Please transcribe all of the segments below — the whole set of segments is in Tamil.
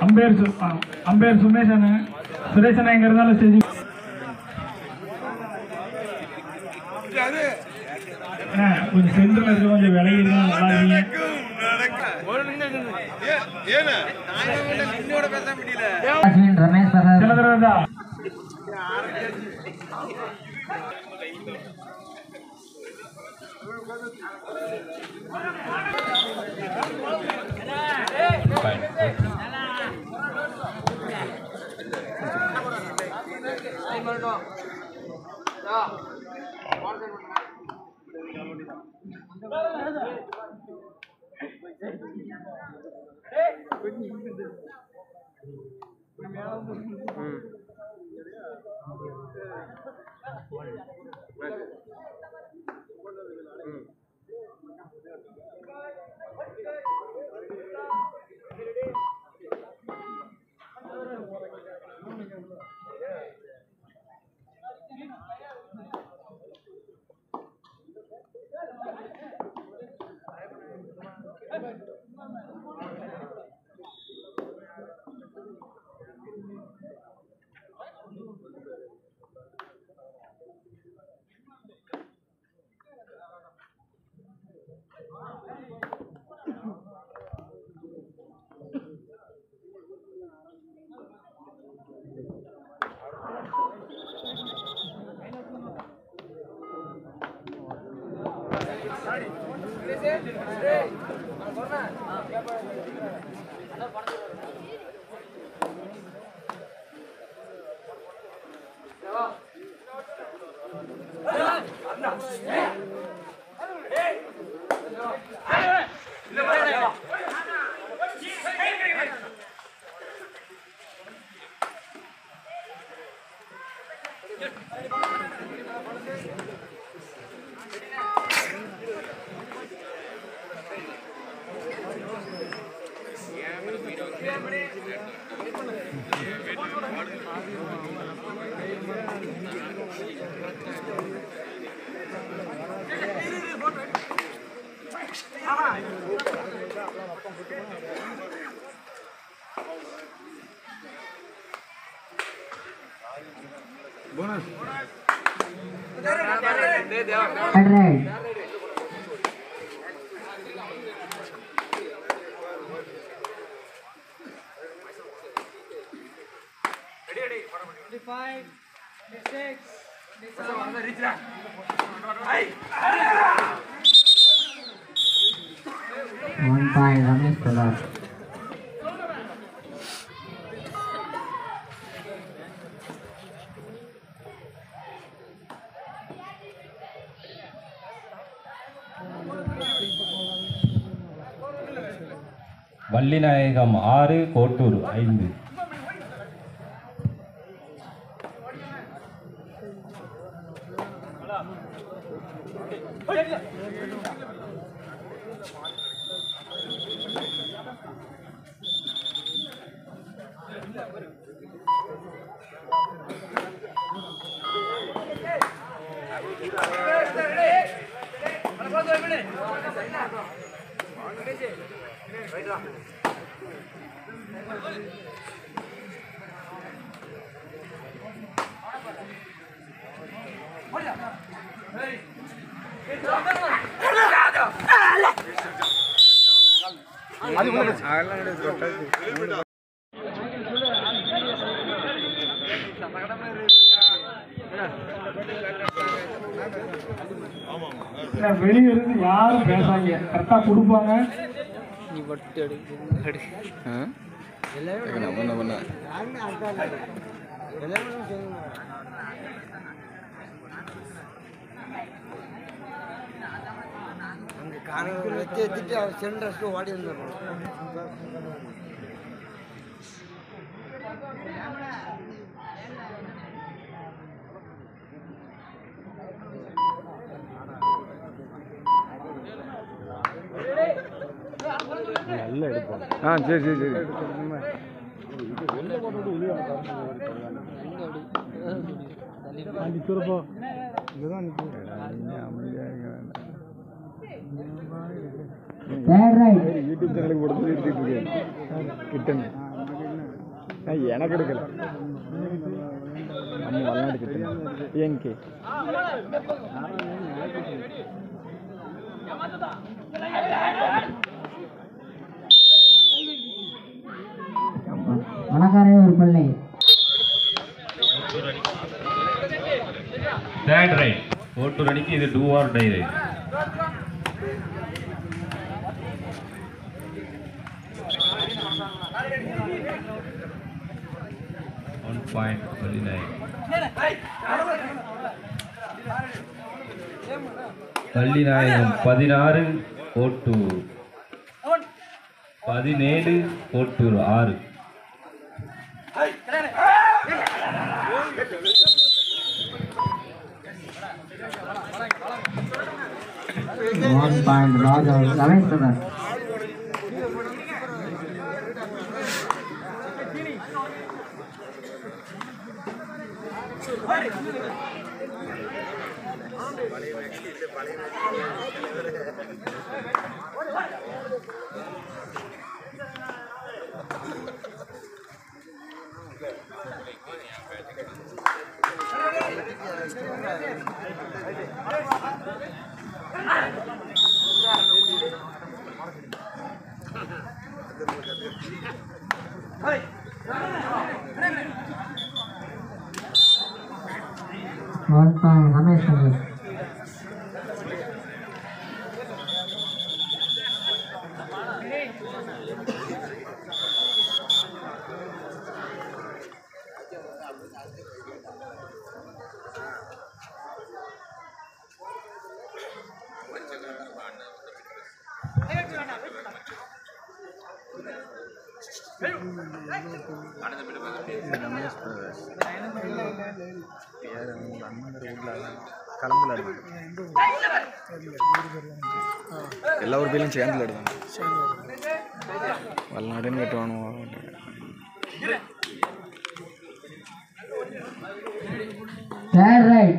அம்பேர் சு- ஆ, அம்பேர் சுமேஷ் அண்ணன் சுரேஷ் அண்ணன் எங்க இருந்தாலும் ஸ்டேஜ் அண்ணா, கொஞ்சம் சென்டர்ல இருக்க கொஞ்சம் விலகி இருந்தா நல்லா இருக்கீங்க அஸ்வின் ரமேஷ் பிரசாத் சில தடவை தான் hundred one point Ramesh Prasad Vallinayagam ஆறு கோட்டூர் ஐந்து இல்ல, வெளிய இருந்து யாரும் பேசாங்க கரெக்டா கொடுப்பாங்க வச்சு வச்சுட்டு அவர் சென்ட்ரஸ்ட்டு ஓடி வந்துடுறோம் ஆ சரி சரி சரி தேர்ட் ரைட் யூடியூப் சேனலுக்கு போட்டு எடுத்துட்டு இருக்கேன் கிட்டன் எனக்கு எடுக்கல நம்ம வல்லாடு கிட்ட ஏங்கி வணக்காரே ஒரு பிள்ளை தேர்ட் ரைட் கோட்டூர் அணிக்கு இது do or die right one point twenty nine Vallinayagam பதினாறு கோட்டூர் பதினேழு கோட்டூர் ஆறு one point Raja Ramesh brother one point Ramesh brother Ramesh brothers பேர் அவங்க அண்ணன் ஊரில் கலம்பில் எல்லா ஒரு பேரும் சேர்ந்து விளையாடுவாங்க வல்லாடுன்னு கட்டுவானு தேர்ட் ரைட்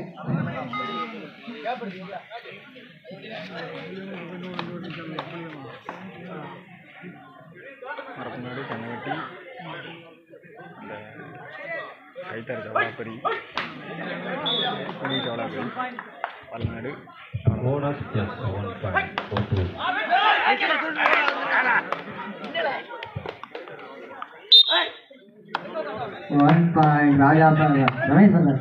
மரப்பு முன்னாடி கண்ணை வெட்டி அந்த கைத்தார் ஜவலாப்பரி துணி ஜவலாப்பரி பல்நாடு bonus plus one point Kottur one point Raja brother Ramesh brother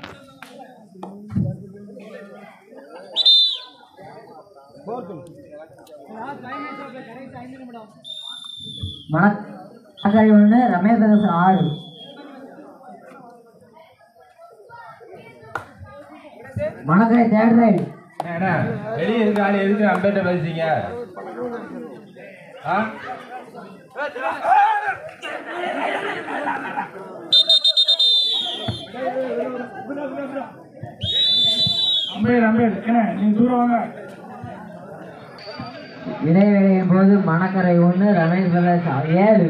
Manakkarai ஒன்று ரமேஷ் பிரதர்ஸ் ஆறு மணக்காரி தேர்ட் ரைட் என்ன வெளியே இருக்க ஆள் எதுக்கு அம்பேட்ட பேசுறீங்க ஆ அம்பேர் அம்பேர் என்ன நீ தூரம் வாங்க இடைவேளையின் போது மணக்கரை ஒன்று ரமேஷ் பிரதர்ஸ் ஏழு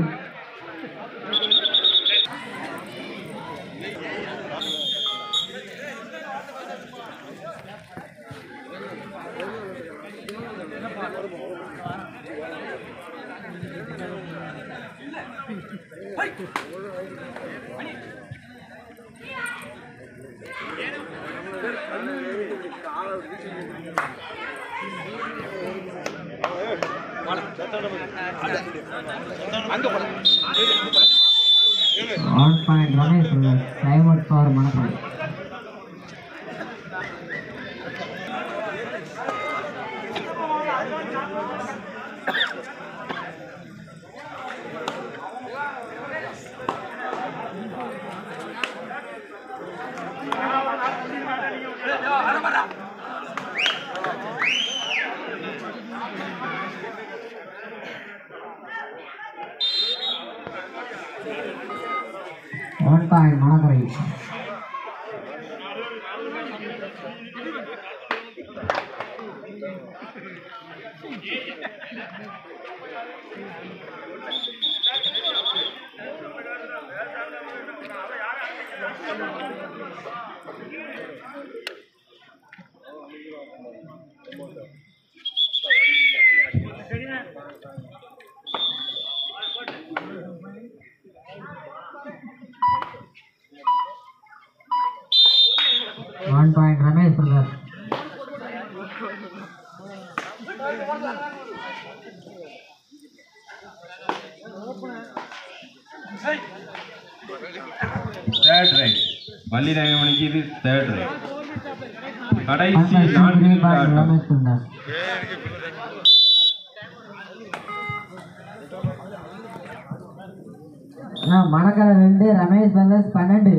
one point Ramesh brothers time out for Manakkarai one point Manakkarai one point Ramesh brother third right வள்ளிநாயகமணிக்கு இது தேர்ட் ரைட் கடைசி நான்கு த்ரீ நிமிட பாயிண்ட் ஆட்டம் ரமேஷ் பிரதர் அண்ணா மணக்கரை ரெண்டு ரமேஷ் பிரதர்ஸ் பன்னெண்டு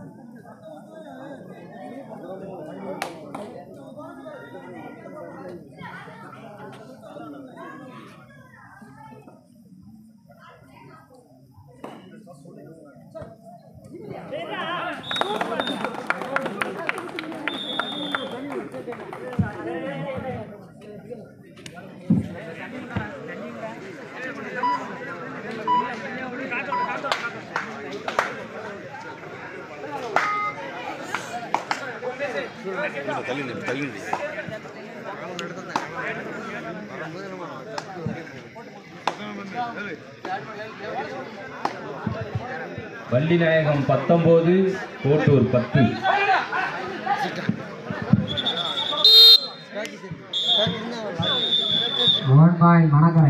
வள்ளிநாயகம் பத்தொன்பது கோட்டூர் பத்து ஒன் பாயிண்ட் மணக்கரை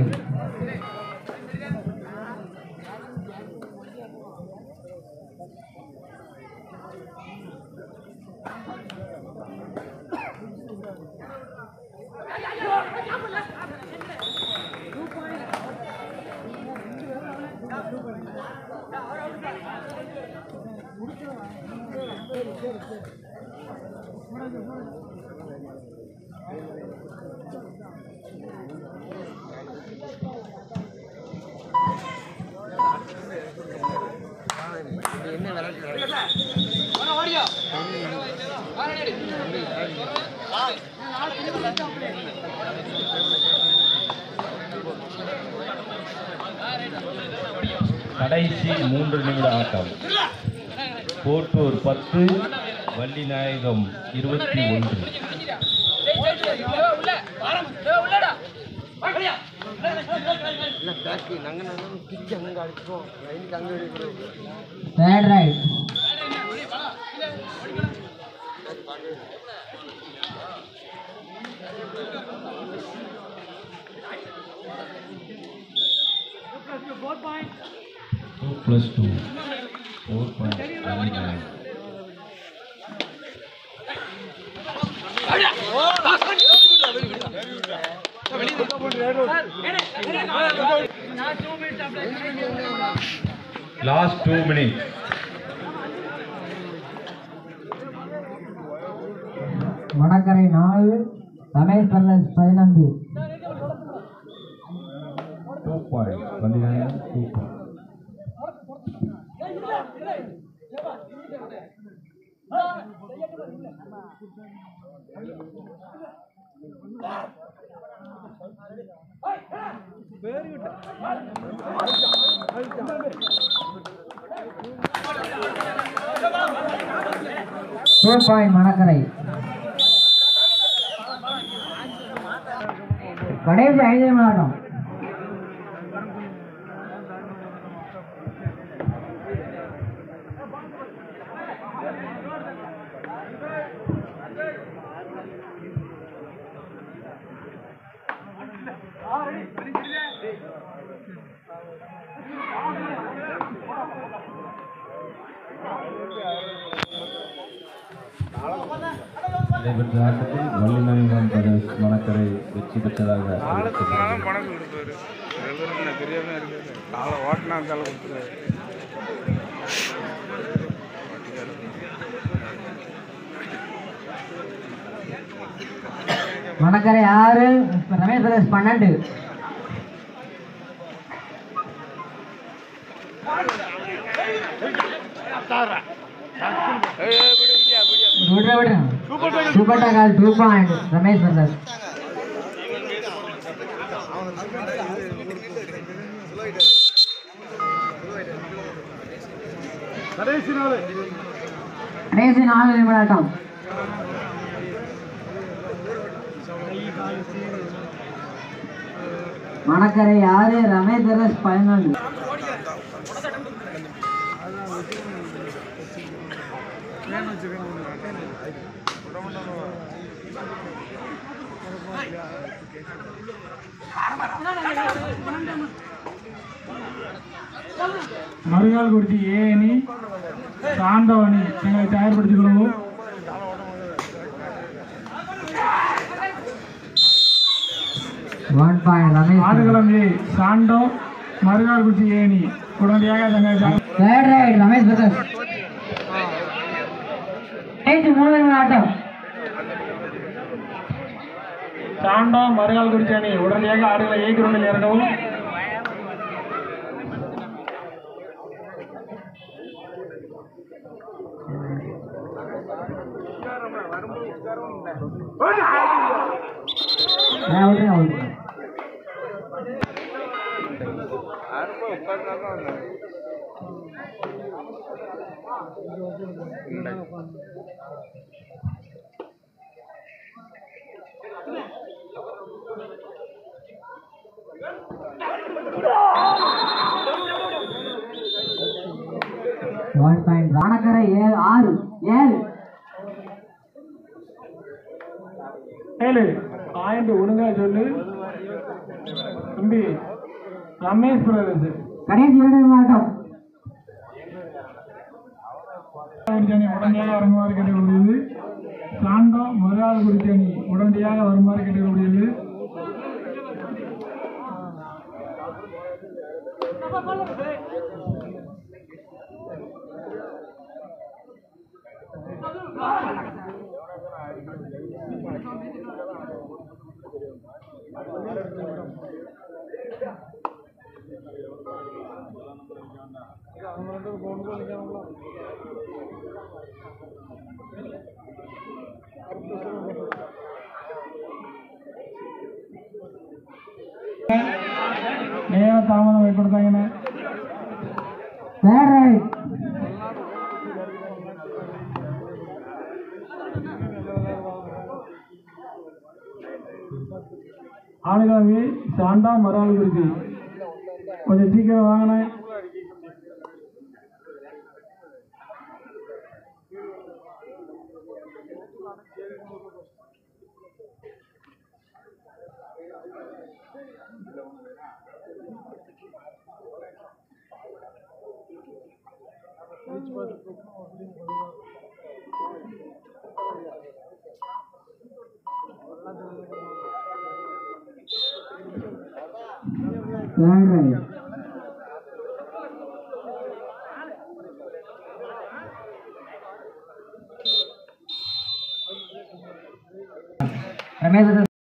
என்ன விளையாட்டு கடைசி மூன்று நிமிட ஆட்டம் கோட்டூர் பத்து வள்ளிநாயகம் இருபத்தி ஒன்று இல்லை பேக்கு நாங்கள் நாங்கள் பிச்சு அங்கே அடிச்சிருவோம் லைனுக்கு அங்கே அடிக்கிறோம் third right two plus two four point Vallinayagam last two minutes Manakkarai நாலு ரமேஷ் பிரதர்ஸ் பதினொன்று two point Vallinayagam two point two point Manakkarai கடைசி ஐந்து நிமிடம் நடைபெற்ற ஆட்டத்தில் வள்ளிநாயகம் பிரதேஷ் மணக்கரை வெற்றி பெற்றதாக அறிவிக்கப்பட்டது. பணம் கொடுப்பாரு வெள்ளம் தெரியாம இருக்காது காலை ஓட்டினா காலை கொடுத்துருவாரு மணக்கரை ஆறு ரமேஷ் பிரதர்ஸ் பன்னெண்டு விடுற விடுற super tackle two point Ramesh brothers கடைசி நாள் கடைசி நாலு நிமிடம் மணக்கரை ஆறு ரமேஷ் பிரதர்ஸ் பதினொன்று மறுகால் குறிச்சி ஏ அணி சாண்டோ அணி தங்களை தயார்படுத்திக் கொள்ளவும் ஒன் பாயிண்ட் ரமேஷ் ஆடுகளம் A Sando Marukalkurichi A அணி உடனடியாக தங்களை தயார் தேர்ட் ரைட் ரமேஷ் பிரதர்ஸ் ஏய் மூணு நிமிடம் ஆட்டம் சாண்டோ மறுகால் குறிச்சி அணி உடனடியாக ஆடுகளை ஏ கிரௌண்டில் இறங்கவும் நான் விட்டுறேன் அவுட் யாருமே உட்கார்ந்தா தான் வந்தாங்க. ஒன் பாயிண்ட் ராணக்கரை ஏழு ஆறு ஏழு ஏழு பாயிண்ட் ஒழுங்கா சொல்லு தம்பி ரமேஷ் பிரதர்ஸ் கடைசி இரண்டு நிமிடம் ஆட்டம் குறிச்சணி உடனடியாக வருமாறு கேட்டுக்கொள்கிறது சாண்டோ மறுநாள் குறிச்சணி உடனடியாக வருமாறு கேட்டுக்கொள்கிறது நேர தாமதம் ஏற்படுத்தாங்கண்ணே தேர்ட் ரைட் ஆளுகாவி சாண்டா மறுநாள் குறிச்சி கொஞ்சம் சீக்கிரம் வாங்கினேன் தேர்ட் ரைட் ரமேஷ்